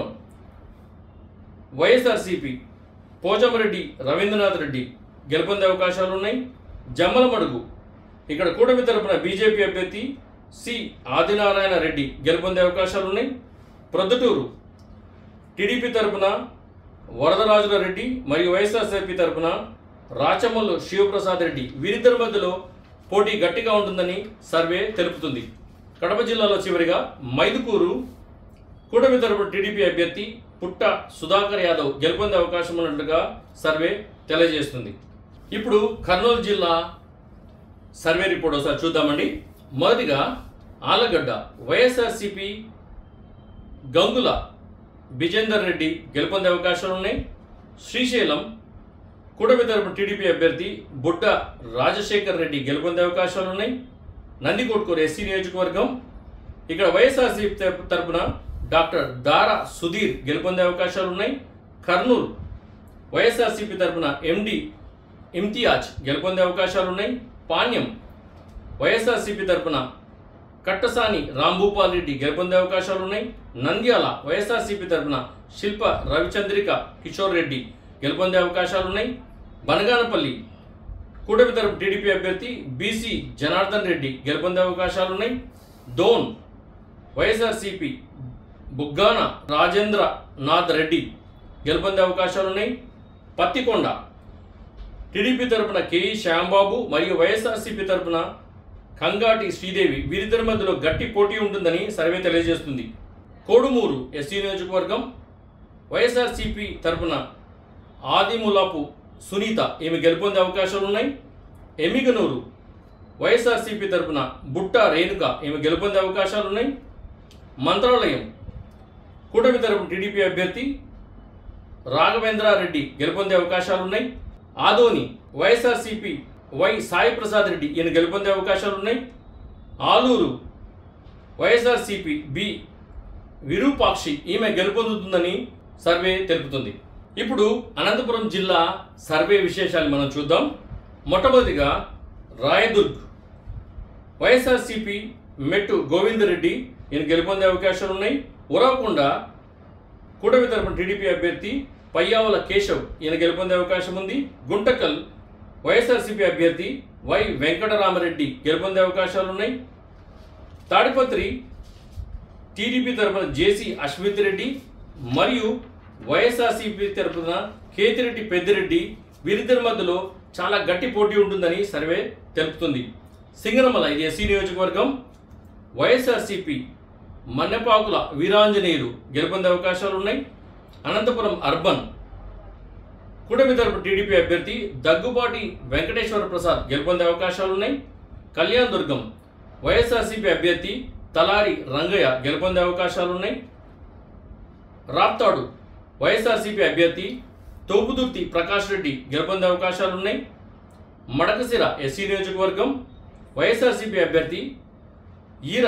వైఎస్ఆర్సీపీ పోచమరెడ్డి రవీంద్రనాథ్ రెడ్డి గెలుపొందే అవకాశాలు ఉన్నాయి జమ్మలమడుగు ఇక్కడ కూటమి తరపున బీజేపీ అభ్యర్థి సి ఆదినారాయణ రెడ్డి గెలుపొందే అవకాశాలు ఉన్నాయి ప్రొద్దుటూరు టీడీపీ తరపున వరదరాజుల రెడ్డి మరియు వైఎస్ఆర్సీపీ తరపున రాచమల్లు శివప్రసాద్ రెడ్డి వీరిద్దరి మధ్యలో పోటీ గట్టిగా ఉంటుందని సర్వే తెలుపుతుంది కడప జిల్లాలో చివరిగా మైదుకూరు కూటమి తరపున టీడీపీ అభ్యర్థి పుట్ట సుధాకర్ యాదవ్ గెలుపొందే అవకాశం ఉన్నట్లుగా సర్వే తెలియజేస్తుంది ఇప్పుడు కర్నూలు జిల్లా సర్వే రిపోర్ట్ ఒకసారి చూద్దామండి మొదటిగా ఆలగడ్డ వైఎస్ఆర్సిపి గంగుల విజేందర్ రెడ్డి గెలుపొందే అవకాశాలు ఉన్నాయి శ్రీశైలం కూటమి తరపున టీడీపీ అభ్యర్థి బుడ్డ రాజశేఖర్ రెడ్డి గెలుపొందే అవకాశాలు ఉన్నాయి నందికొట్కూరు ఎస్సీ నియోజకవర్గం ఇక్కడ వైఎస్ఆర్సీపీ తరపు- తరపున డాక్టర్ దారా సుధీర్ గెలుపొందే అవకాశాలు ఉన్నాయి కర్నూలు వైఎస్ఆర్సీపీ తరపున ఎండి ఇమ్తియాజ్ గెలుపొందే అవకాశాలు ఉన్నాయి పాణ్యం వైఎస్ఆర్సీపీ తరపున కట్టసాని రాంభూపాల్ రెడ్డి గెలుపొందే అవకాశాలు ఉన్నాయి నంద్యాల వైఎస్ఆర్సీపీ తరపున శిల్ప రవిచంద్రిక కిషోర్ రెడ్డి గెలుపొందే అవకాశాలు ఉన్నాయి బనగానపల్లి కూటమి తరపు టీడీపీ అభ్యర్థి బీసీ జనార్దన్ రెడ్డి గెలుపొందే అవకాశాలు ఉన్నాయి దోన్ వైఎస్ఆర్సీపీ బుగ్గాన రాజేంద్ర నాథ్ రెడ్డి గెలుపొందే అవకాశాలు ఉన్నాయి పత్తికొండ టీడీపీ తరపున కేఈ శ్యాంబాబు మరియు వైఎస్ఆర్సీపీ తరపున కంగాటి శ్రీదేవి వీరిద్దరి మధ్యలో గట్టి పోటీ ఉంటుందని సర్వే తెలియజేస్తుంది కోడుమూరు ఎస్సీ నియోజకవర్గం వైఎస్ఆర్సీపీ తరపున ఆదిములాపు సునీత ఈమె గెలుపొందే అవకాశాలు ఉన్నాయి ఎమిగనూరు వైఎస్ఆర్సీపీ తరపున బుట్ట రేణుక ఈమె గెలుపొందే అవకాశాలు ఉన్నాయి మంత్రాలయం కూటమి తరపున టీడీపీ అభ్యర్థి రాఘవేంద్రారెడ్డి గెలుపొందే అవకాశాలు ఉన్నాయి ఆదోని వైఎస్ఆర్సీపీ వై సాయి ప్రసాద్ రెడ్డి ఈయన గెలుపొందే అవకాశాలు ఉన్నాయి ఆలూరు వైఎస్ఆర్సీపీ బి విరూపాక్షి ఈమె గెలుపొందుతుందని సర్వే తెలుపుతుంది ఇప్పుడు అనంతపురం జిల్లా సర్వే విశేషాలు మనం చూద్దాం మొట్టమొదటిగా రాయదుర్గ్ వైఎస్ఆర్సీపీ మెట్టు గోవిందరెడ్డి ఈయన గెలుపొందే అవకాశాలు ఉన్నాయి ఉరవకొండ కూటమి తరపున టీడీపీ అభ్యర్థి పయ్యావుల కేశవ్ ఈయన గెలుపొందే అవకాశం ఉంది గుంటకల్ వైఎస్ఆర్సీపీ అభ్యర్థి వై వెంకటరామరెడ్డి గెలుపొందే అవకాశాలు ఉన్నాయి తాడిపత్రి టీడీపీ తరపున జేసీ అశ్విత్ రెడ్డి మరియు వైఎస్ఆర్సీపీ తరపున కేతిరెడ్డి పెద్దిరెడ్డి వీరిద్దరి మధ్యలో చాలా గట్టి పోటీ ఉంటుందని సర్వే తెలుపుతుంది సింగనమల ఇది ఎస్సీ నియోజకవర్గం వైఎస్ఆర్సీపీ మన్నెపాకుల వీరాంజనేయులు గెలుపొందే అవకాశాలు ఉన్నాయి అనంతపురం అర్బన్ కూటమి తరపు టీడీపీ అభ్యర్థి దగ్గుబాటి వెంకటేశ్వర ప్రసాద్ గెలుపొందే అవకాశాలు ఉన్నాయి కళ్యాణ్ దుర్గం వైఎస్ఆర్సీపీ అభ్యర్థి తలారి రంగయ్య గెలుపొందే అవకాశాలు ఉన్నాయి రాప్తాడు వైఎస్ఆర్సీపీ అభ్యర్థి తోపుదుర్తి ప్రకాష్ రెడ్డి గెలుపొందే అవకాశాలు ఉన్నాయి మడకసిర ఎస్సీ నియోజకవర్గం వైఎస్ఆర్సీపీ అభ్యర్థి ఈర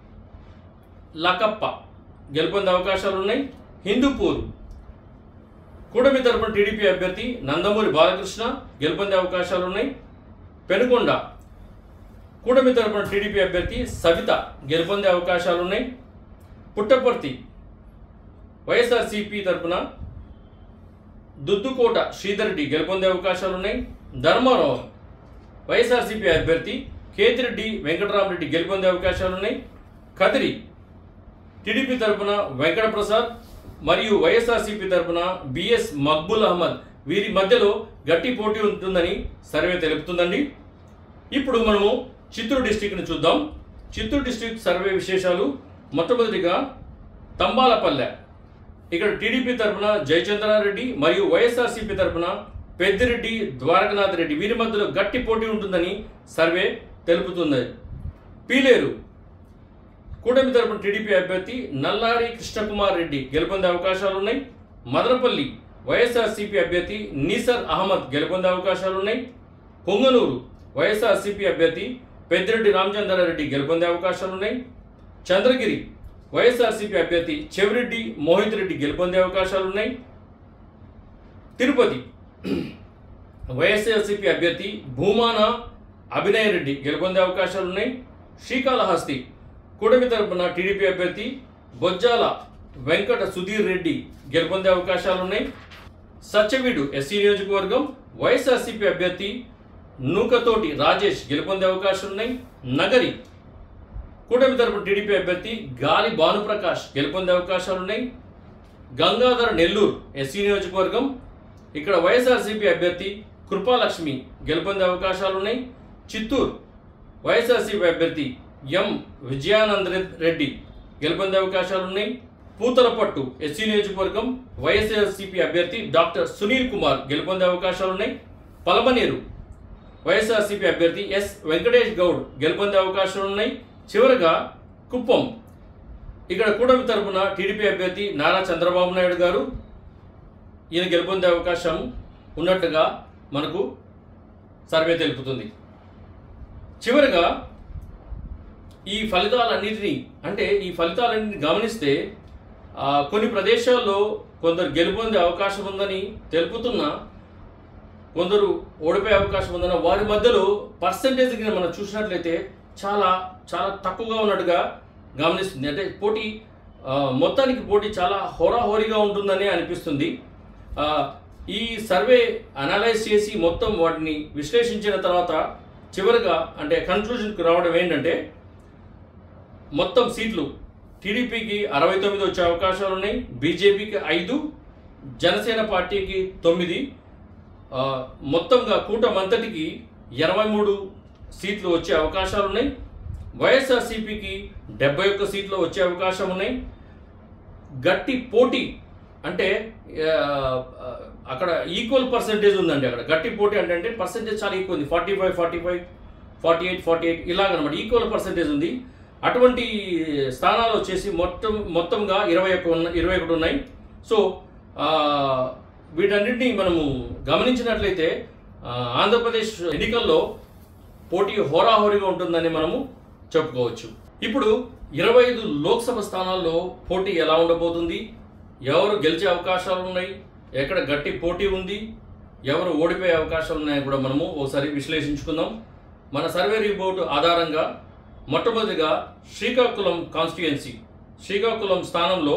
లకప్ప గెలుపొందే అవకాశాలు ఉన్నాయి హిందూపూర్ కూటమి తరపున టీడీపీ అభ్యర్థి నందమూరి బాలకృష్ణ గెలుపొందే అవకాశాలు ఉన్నాయి పెనుకొండ కూటమి తరపున టీడీపీ అభ్యర్థి సవిత గెలుపొందే అవకాశాలు ఉన్నాయి పుట్టపర్తి వైఎస్ఆర్సీపీ తరపున దుద్దుకోట శ్రీధర్ రెడ్డి గెలుపొందే అవకాశాలు ఉన్నాయి ధర్మారావు వైఎస్ఆర్సీపీ అభ్యర్థి కేతిరెడ్డి వెంకటరామరెడ్డి గెలుపొందే అవకాశాలు ఉన్నాయి కదిరి టీడీపీ తరపున వెంకట ప్రసాద్ మరియు వైఎస్ఆర్సీపీ తరపున బిఎస్ మక్బుల్ అహ్మద్ వీరి మధ్యలో గట్టి పోటీ ఉంటుందని సర్వే తెలుపుతుందండి ఇప్పుడు మనము చిత్తూరు డిస్టిక్ని చూద్దాం చిత్తూరు డిస్టిక్ సర్వే విశేషాలు మొట్టమొదటిగా తంబాలపల్లె ఇక్కడ టీడీపీ తరపున జయచంద్రారెడ్డి మరియు వైఎస్ఆర్సీపీ తరపున పెద్దిరెడ్డి ద్వారకనాథ్ రెడ్డి వీరి మధ్యలో గట్టి పోటీ ఉంటుందని సర్వే తెలుపుతుంది పీలేరు కూటమి తరపున టీడీపీ అభ్యర్థి నల్లారి కృష్ణకుమార్ రెడ్డి గెలుపొందే అవకాశాలు ఉన్నాయి మదనపల్లి వైఎస్ఆర్సీపీ అభ్యర్థి నీసర్ అహ్మద్ గెలుపొందే అవకాశాలు ఉన్నాయి పొంగనూరు వైఎస్ఆర్సీపీ అభ్యర్థి పెద్దిరెడ్డి రామచంద్రారెడ్డి గెలుపొందే అవకాశాలు ఉన్నాయి చంద్రగిరి వైఎస్ఆర్సీపీ అభ్యర్థి చెవిరెడ్డి మోహిత్ రెడ్డి గెలుపొందే అవకాశాలు ఉన్నాయి తిరుపతి వైఎస్ఆర్సీపీ అభ్యర్థి భూమాన అభినయ్ రెడ్డి గెలుపొందే అవకాశాలు ఉన్నాయి శ్రీకాళహస్తి కూటమి తరపున టీడీపీ అభ్యర్థి బొజ్జాల వెంకట సుధీర్ రెడ్డి గెలుపొందే అవకాశాలు ఉన్నాయి సత్యవీడు ఎస్సీ నియోజకవర్గం వైఎస్ఆర్సీపీ అభ్యర్థి నూకతోటి రాజేష్ గెలుపొందే అవకాశాలు ఉన్నాయి నగరి కూటమి తరపున టీడీపీ అభ్యర్థి గాలి భానుప్రకాష్ గెలుపొందే అవకాశాలు ఉన్నాయి గంగాధర నెల్లూరు ఎస్సీ నియోజకవర్గం ఇక్కడ వైఎస్ఆర్సీపీ అభ్యర్థి కృపాలక్ష్మి గెలుపొందే అవకాశాలు ఉన్నాయి చిత్తూరు వైఎస్ఆర్సీపీ అభ్యర్థి ఎం విజయానంద రెడ్డి గెలుపొందే అవకాశాలు ఉన్నాయి పూతలపట్టు ఎస్సీ నియోజకవర్గం వైఎస్ఆర్సీపీ అభ్యర్థి డాక్టర్ సునీల్ కుమార్ గెలుపొందే అవకాశాలు ఉన్నాయి పలమనేరు వైఎస్ఆర్సీపీ అభ్యర్థి ఎస్ వెంకటేష్ గౌడ్ గెలుపొందే అవకాశాలు ఉన్నాయి చివరగా కుప్పం ఇక్కడ కూటమి తరపున టీడీపీ అభ్యర్థి నారా చంద్రబాబు నాయుడు గారు ఈయన గెలుపొందే అవకాశం ఉన్నట్టుగా మనకు సర్వే తెలుపుతుంది చివరగా ఈ ఫలితాలన్నింటినీ అంటే ఈ ఫలితాలన్నింటినీ గమనిస్తే ఆ, కొన్ని ప్రదేశాల్లో కొందరు గెలుపొందే అవకాశం ఉందని తెలుపుతున్నా కొందరు ఓడిపోయే అవకాశం ఉందన్న వారి మధ్యలో పర్సంటేజ్ మనం చూసినట్లయితే చాలా చాలా తక్కువగా ఉన్నట్టుగా గమనిస్తుంది అంటే పోటీ ఆ, మొత్తానికి పోటీ చాలా హోరాహోరీగా ఉంటుందని అనిపిస్తుంది ఆ, ఈ సర్వే అనలైజ్ చేసి మొత్తం వాటిని విశ్లేషించిన తర్వాత చివరిగా అంటే కన్క్లూజన్కి రావడం ఏంటంటే మొత్తం సీట్లు టీడీపీకి అరవై తొమ్మిది వచ్చే అవకాశాలు ఉన్నాయి బీజేపీకి ఐదు జనసేన పార్టీకి తొమ్మిది ఆ, మొత్తంగా కూటమంతటికి ఇరవై మూడు సీట్లు వచ్చే అవకాశాలు ఉన్నాయి వైఎస్ఆర్సీపీకి డెబ్బై ఒక్క సీట్లు వచ్చే అవకాశం ఉన్నాయి గట్టి పోటీ అంటే ఆ, అక్కడ ఈక్వల్ పర్సంటేజ్ ఉందండి అక్కడ గట్టి పోటీ అంటే అంటే పర్సంటేజ్ చాలా ఈక్వల్ ఉంది forty five forty five forty eight forty eight ఇలాగనమాట ఈక్వల్ పర్సంటేజ్ ఉంది అటువంటి స్థానాలు వచ్చేసి మొత్తం మొత్తంగా ఇరవై ఒక్క ఉన్న ఇరవై ఒకటి ఉన్నాయి సో ఆ, వీటన్నిటిని మనము గమనించినట్లయితే ఆ, ఆంధ్రప్రదేశ్ ఎన్నికల్లో పోటీ హోరాహోరీగా ఉంటుందని మనము చెప్పుకోవచ్చు ఇప్పుడు ఇరవై ఐదు లోక్సభ స్థానాల్లో పోటీ ఎలా ఉండబోతుంది ఎవరు గెలిచే అవకాశాలు ఉన్నాయి ఎక్కడ గట్టి పోటీ ఉంది ఎవరు ఓడిపోయే అవకాశాలు ఉన్నాయని కూడా మనము ఒకసారి విశ్లేషించుకుందాం మన సర్వే రిపోర్ట్ ఆధారంగా మొట్టమొదటిగా శ్రీకాకుళం కాన్స్టిట్యుయెన్సీ శ్రీకాకుళం స్థానంలో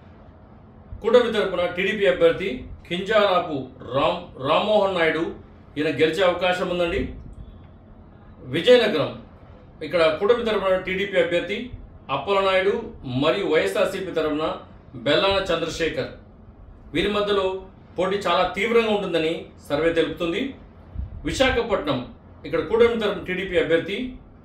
కూటమి తరపున టీడీపీ అభ్యర్థి కింజారాపు రామ్ రామ్మోహన్ నాయుడు ఈయన గెలిచే అవకాశం ఉందండి విజయనగరం ఇక్కడ కూటమి తరపున టీడీపీ అభ్యర్థి అప్పలనాయుడు మరియు వైఎస్ఆర్సీపీ తరపున బెల్లాన చంద్రశేఖర్ వీరి మధ్యలో పోటీ చాలా తీవ్రంగా ఉంటుందని సర్వే తెలుపుతుంది విశాఖపట్నం ఇక్కడ కూటమి తరపున టీడీపీ అభ్యర్థి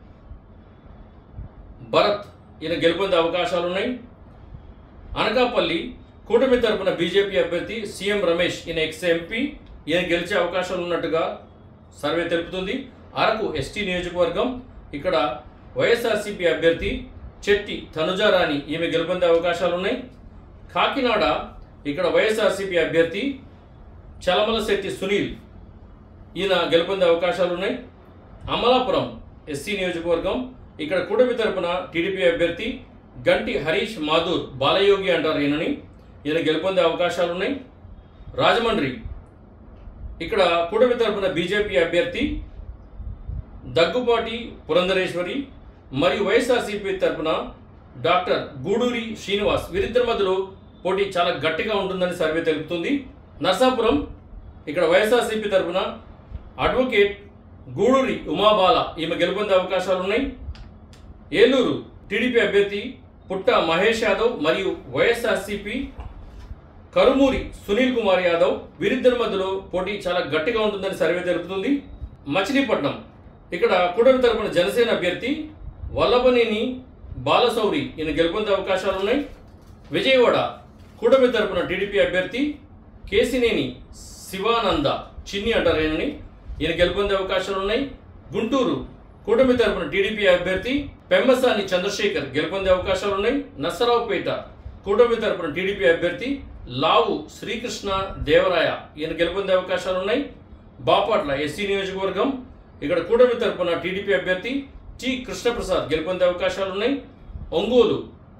భరత్ ఈయన గెలుపొందే అవకాశాలు ఉన్నాయి అనకాపల్లి కూటమి తరపున బీజేపీ అభ్యర్థి సీఎం రమేష్ ఈయన ఎక్స్ ఎంపీ ఈయన గెలిచే అవకాశాలు ఉన్నట్టుగా సర్వే తెలుపుతుంది అరకు ఎస్టీ నియోజకవర్గం ఇక్కడ వైఎస్ఆర్సీపీ అభ్యర్థి చెట్టి తనుజారాణి ఈమె గెలుపొందే అవకాశాలు ఉన్నాయి కాకినాడ ఇక్కడ వైఎస్ఆర్సీపీ అభ్యర్థి చలమలశెట్టి సునీల్ ఈయన గెలుపొందే అవకాశాలు ఉన్నాయి అమలాపురం ఎస్సీ నియోజకవర్గం ఇక్కడ కూటమి తరపున టీడీపీ అభ్యర్థి గంటి హరీష్ మాధూర్ బాలయోగి అంటారు ఈయనని ఈయన గెలుపొందే అవకాశాలు ఉన్నాయి రాజమండ్రి ఇక్కడ కూటమి తరపున బీజేపీ అభ్యర్థి దగ్గుపాటి పురంధరేశ్వరి మరియు వైఎస్ఆర్సీపీ తరపున డాక్టర్ గూడూరి శ్రీనివాస్ వీరిద్దరి మధ్యలో పోటీ చాలా గట్టిగా ఉంటుందని సర్వే తెలుపుతుంది నర్సాపురం ఇక్కడ వైఎస్ఆర్సీపీ తరపున అడ్వకేట్ గూడూరి ఉమాబాల ఈమె గెలుపొందే అవకాశాలు ఉన్నాయి ఏలూరు టీడీపీ అభ్యర్థి పుట్ట మహేష్ యాదవ్ మరియు వైఎస్ఆర్సీపీ కరుమూరి సునీల్ కుమార్ యాదవ్ వీరిద్దరి మధ్యలో పోటీ చాలా గట్టిగా ఉంటుందని సర్వే తెలుపుతుంది మచిలీపట్నం ఇక్కడ కూటమి తరపున జనసేన అభ్యర్థి వల్లభనేని బాలసౌరి ఈయన గెలుపొందే అవకాశాలు ఉన్నాయి విజయవాడ కూటమి తరపున టీడీపీ అభ్యర్థి కేసినేని శివానంద చిన్ని అంటారు ఈయనని ఈయన గెలుపొందే అవకాశాలు ఉన్నాయి గుంటూరు కూటమి తరపున టీడీపీ అభ్యర్థి పెమ్మసాని చంద్రశేఖర్ గెలుపొందే అవకాశాలు ఉన్నాయి నర్సరావుపేట కూటమి తరపున టీడీపీ అభ్యర్థి లావు శ్రీకృష్ణ దేవరాయ ఈయన గెలుపొందే అవకాశాలు ఉన్నాయి బాపట్ల ఎస్సీ నియోజకవర్గం ఇక్కడ కూటమి తరపున టీడీపీ అభ్యర్థి టి కృష్ణప్రసాద్ గెలుపొందే అవకాశాలు ఉన్నాయి ఒంగోలు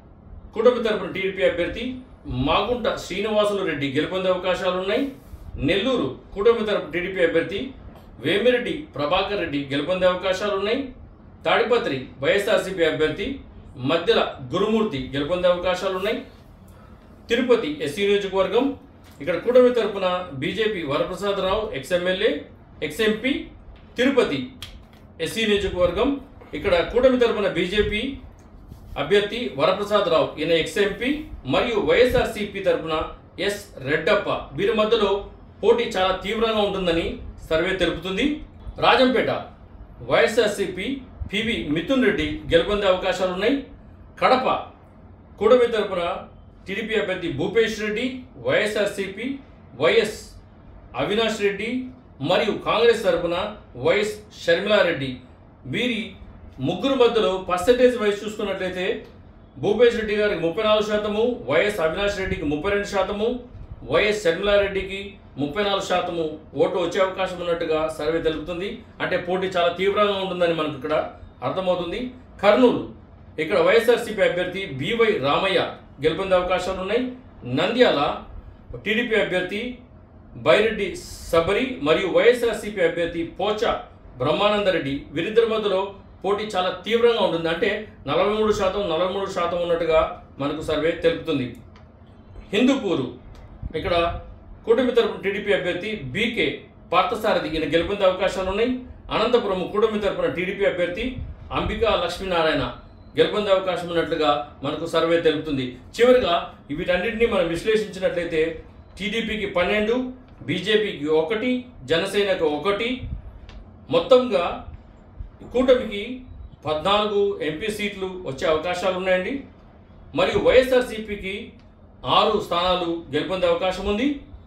కూటమి తరపున టీడీపీ అభ్యర్థి మాగుంట శ్రీనివాసులు రెడ్డి గెలుపొందే అవకాశాలు ఉన్నాయి నెల్లూరు కూటమి తరపు టీడీపీ అభ్యర్థి వేమిరెడ్డి ప్రభాకర్ రెడ్డి గెలుపొందే అవకాశాలు ఉన్నాయి తాడిపత్రి వైఎస్ఆర్సీపీ అభ్యర్థి మధ్యల గురుమూర్తి గెలుపొందే అవకాశాలు ఉన్నాయి తిరుపతి ఎస్సీ నియోజకవర్గం ఇక్కడ కూటమి తరపున BJP Varaprasada Rao ex MLA ex MP Tirupati SC నియోజకవర్గం ఇక్కడ కూటమి తరపున బీజేపీ అభ్యర్థి వరప్రసాదరావు ఈయన ఎక్స్ఎంపీ మరియు వైఎస్ఆర్సీపీ తరపున ఎస్ రెడ్డప్ప వీరి మధ్యలో పోటీ చాలా తీవ్రంగా ఉంటుందని సర్వే తెలుపుతుంది రాజంపేట వైఎస్ఆర్సీపీ పివి మిథున్ రెడ్డి గెలుపొందే అవకాశాలు ఉన్నాయి కడప కూటమి తరపున టీడీపీ అభ్యర్థి భూపేష్ రెడ్డి వైఎస్ఆర్సీపీ వైఎస్ అవినాష్ రెడ్డి మరియు కాంగ్రెస్ తరపున వైఎస్ షర్మిలారెడ్డి వీరి ముగ్గురు మధ్యలో పర్సంటేజ్ వైజ్ చూసుకున్నట్లయితే భూపేష్ రెడ్డి గారికి ముప్పై నాలుగు శాతము వైఎస్ అవినాష్ రెడ్డికి ముప్పై రెండు శాతము వైఎస్ షర్మిలారెడ్డికి ముప్పై నాలుగు శాతము ఓటు వచ్చే అవకాశం ఉన్నట్టుగా సర్వే తెలుపుతుంది అంటే పోటీ చాలా తీవ్రంగా ఉంటుందని మనకు ఇక్కడ అర్థమవుతుంది కర్నూలు ఇక్కడ వైఎస్ఆర్సీపీ అభ్యర్థి బివై రామయ్య గెలుపొందే అవకాశాలు ఉన్నాయి నంద్యాల టీడీపీ అభ్యర్థి బైరెడ్డి సబరి మరియు వైఎస్ఆర్సీపీ అభ్యర్థి పోచ బ్రహ్మానందరెడ్డి వీరిద్దరి మధ్యలో పోటీ చాలా తీవ్రంగా ఉంటుంది అంటే నలభై మూడు శాతం నలభై మూడు శాతం ఉన్నట్టుగా మనకు సర్వే తెలుపుతుంది హిందూపూరు ఇక్కడ కూటమి తరపున టీడీపీ అభ్యర్థి బీకే పార్థసారథి ఈయన గెలుపొందే అవకాశాలు ఉన్నాయి అనంతపురం కూటమి తరపున టీడీపీ అభ్యర్థి అంబికా లక్ష్మీనారాయణ గెలుపొందే అవకాశం ఉన్నట్లుగా మనకు సర్వే తెలుపుతుంది చివరిగా వీటన్నిటిని మనం విశ్లేషించినట్లయితే టీడీపీకి పన్నెండు బీజేపీకి ఒకటి జనసేనకు ఒకటి మొత్తంగా కూటమికి పద్నాలుగు ఎంపీ సీట్లు వచ్చే అవకాశాలు ఉన్నాయండి మరియు వైఎస్ఆర్సీపీకి ఆరు స్థానాలు గెలుపొందే అవకాశం ఉంది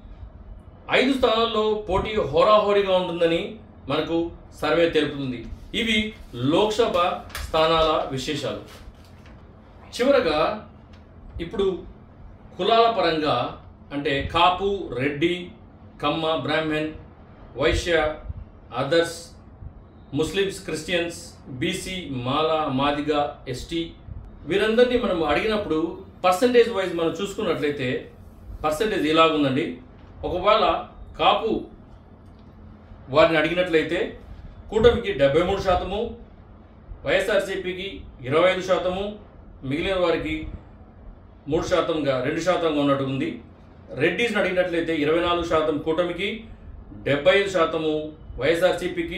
ఐదు స్థానాల్లో పోటీ హోరాహోరీగా ఉంటుందని మనకు సర్వే తెలుపుతుంది ఇవి లోక్సభ స్థానాల విశేషాలు చివరగా ఇప్పుడు కులాల పరంగా అంటే Kapu Reddy Kamma Brahmin Vaishya others Muslims Christians BC Mala Madiga ST వీరందరినీ మనం అడిగినప్పుడు పర్సంటేజ్ వైజ్ మనం చూసుకున్నట్లయితే పర్సంటేజ్ ఇలాగుందండి ఒకవేళ కాపు వారిని అడిగినట్లయితే కూటమికి డెబ్బై మూడు శాతము వైఎస్ఆర్సీపీకి ఇరవై ఐదు శాతము మిగిలిన వారికి మూడు శాతంగా రెండు శాతంగా ఉన్నట్టు ఉంది రెడ్డిస్ని అడిగినట్లయితే ఇరవై నాలుగు శాతం కూటమికి డెబ్బై ఐదు శాతము వైఎస్ఆర్సీపీకి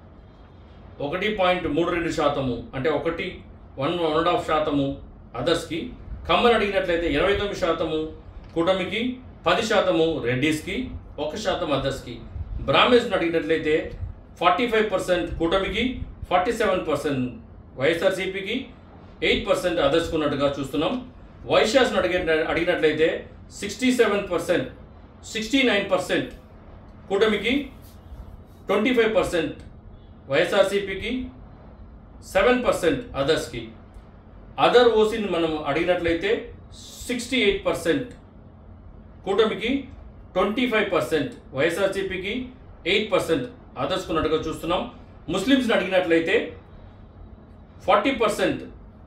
ఒకటి పాయింట్ మూడు రెండు శాతము అంటే ఒకటి వన్ వన్ అండ్ హాఫ్ శాతము అదర్స్కి కమ్మని అడిగినట్లయితే ఇరవై తొమ్మిది శాతము కూటమికి పది శాతము రెడ్డిస్కి ఒక శాతం అదర్స్కి బ్రాహ్మిన్స్ని అడిగినట్లయితే ఫార్టీ ఫైవ్ పర్సెంట్ కూటమికి ఫార్టీ సెవెన్ పర్సెంట్ వైఎస్ఆర్సీపీకి ఎయిట్ పర్సెంట్ అదర్స్కి ఉన్నట్టుగా చూస్తున్నాం వైశ్యాస్ని అడిగి అడిగినట్లయితే sixty seven percent sixty nine percent కూటమికి ట్వంటీ ఫైవ్ పర్సెంట్ వైఎస్ఆర్సీపీకి సెవెన్ పర్సెంట్ అదర్స్కి అదర్ ఓసీని మనం అడిగినట్లయితే సిక్స్టీ ఎయిట్ పర్సెంట్ కూటమికి ట్వంటీ ఫైవ్ పర్సెంట్ వైఎస్ఆర్సీపీకి ఎయిట్ పర్సెంట్ అదర్స్ ఉన్నట్టుగా చూస్తున్నాం ముస్లిమ్స్ని అడిగినట్లయితే ఫార్టీ పర్సెంట్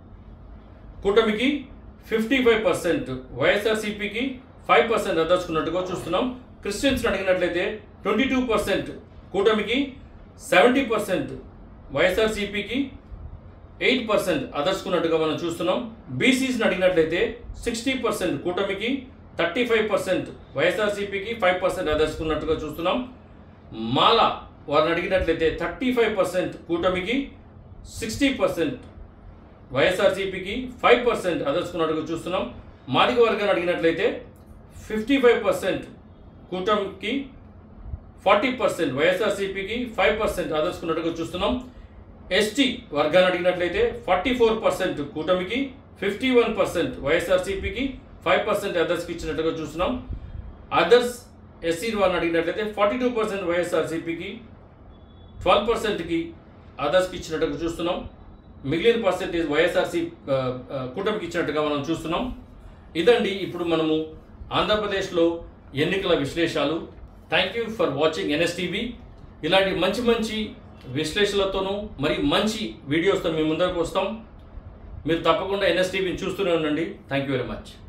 కూటమికి ఫిఫ్టీ ఫైవ్ పర్సెంట్ వైఎస్ఆర్సీపీకి ఫైవ్ పర్సెంట్ అదర్చుకున్నట్టుగా చూస్తున్నాం క్రిస్టియన్స్ని అడిగినట్లయితే ట్వంటీ టూ పర్సెంట్ కూటమికి సెవెంటీ పర్సెంట్ వైఎస్ఆర్సీపీకి ఎయిట్ పర్సెంట్ అదర్చుకున్నట్టుగా మనం చూస్తున్నాం బీసీస్ని అడిగినట్లయితే సిక్స్టీ పర్సెంట్ కూటమికి థర్టీ ఫైవ్ పర్సెంట్ వైఎస్ఆర్సీపీకి ఫైవ్ పర్సెంట్ అదర్చుకున్నట్టుగా చూస్తున్నాం మాల వారిని అడిగినట్లయితే థర్టీ ఫైవ్ పర్సెంట్ కూటమికి సిక్స్టీ పర్సెంట్ వైఎస్ఆర్సీపీకి ఫైవ్ పర్సెంట్ అదర్చుకున్నట్టుగా చూస్తున్నాం మాదిగ వర్గాన్ని అడిగినట్లయితే ఫిఫ్టీ ఫైవ్ పర్సెంట్ కూటమికి ఫార్టీ పర్సెంట్ వైఎస్ఆర్సీపీకి ఫైవ్ పర్సెంట్ అదర్చుకున్నట్టుగా చూస్తున్నాం ఎస్టీ వర్గాన్ని అడిగినట్లయితే ఫార్టీ ఫోర్ పర్సెంట్ కూటమికి ఫిఫ్టీ వన్ పర్సెంట్ వైఎస్ఆర్సీపీకి ఫైవ్ పర్సెంట్ అదర్స్కి ఇచ్చినట్టుగా చూస్తున్నాం అదర్స్ ఎస్సీ వారిని అడిగినట్లయితే ఫార్టీ టూ పర్సెంట్ వైఎస్ఆర్సీపీకి ట్వెల్వ్ పర్సెంట్కి అదర్స్కి ఇచ్చినట్టుగా చూస్తున్నాం మిగిలిన పర్సెంటేజ్ వైఎస్ఆర్సీ కూటమికి ఇచ్చినట్టుగా మనం చూస్తున్నాం ఇదండి ఇప్పుడు మనము ఆంధ్రప్రదేశ్లో ఎన్నికల విశ్లేషాలు thank you for watching NSTV ఇలాంటి మంచి మంచి విశ్లేషణలతోనూ మరి మంచి వీడియోస్తో మీ ముందరకు వస్తాం మీరు తప్పకుండా ఎన్ఎస్టీవీని చూస్తూనే ఉండండి థ్యాంక్ యూ వెరీ మచ్